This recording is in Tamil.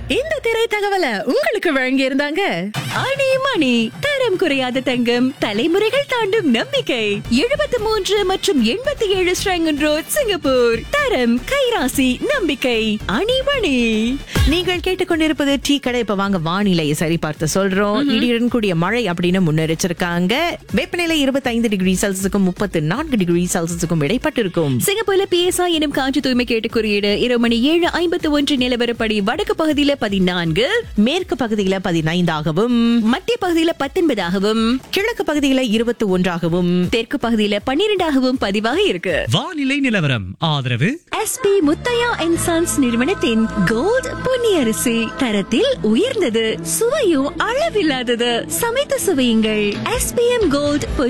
இந்த திரை தகவலை உங்களுக்கு வழங்கி இருந்தாங்க அணி மணி தரம் குறையாத தங்கம் தலைமுறைகள் தாண்டும் நம்பிக்கை எழுபத்தி மூன்று மற்றும் எண்பத்தி ஏழு ஸ்ரங்கன் ரோட் சிங்கப்பூர் தரம் கைராசி நம்பிக்கை அணிமணி நீங்கள் கேட்டுக்கொண்டிருப்பது டீ கடை இப்ப வாங்க வானிலையை சரி பார்த்து சொல்றோம் இடியுடன் கூடிய மழை அப்படின்னு முன்னெச்சரிக்காங்க வெப்பநிலை இருபத்தி ஐந்து டிகிரி செல்சியஸுக்கும் முப்பத்து நான்கு டிகிரி செல்சியஸுக்கும் இடைப்பட்டு இருக்கும் சிங்கப்பூர்ல பிஎஸ்ஐ எனும் காற்று தூய்மை கேட்டு குறியீடு இரவு மணி ஏழு ஐம்பத்தி ஒன்று நிலவரப்படி வடக்கு பகுதியில பதினான்கு மேற்கு பகுதியில பதினைந்தாகவும் மத்திய பகுதியில பத்தொன்பதாகவும் கிழக்கு பகுதியில இருபத்தி ஒன்றாகவும் தெற்கு பகுதியில பன்னிரெண்டாகவும் பதிவாக இருக்கு வானிலை நிலவரம் ஆதரவு எஸ்பி முத்தையா அண்ட் சன்ஸ் நிறுவனத்தின் கோல்ட் பொன்னியரிசி தரத்தில் உயர்ந்தது சுவையும் அளவில்லாதது சமைத்து சுவையுங்கள் எஸ்பிஎம் கோல்ட்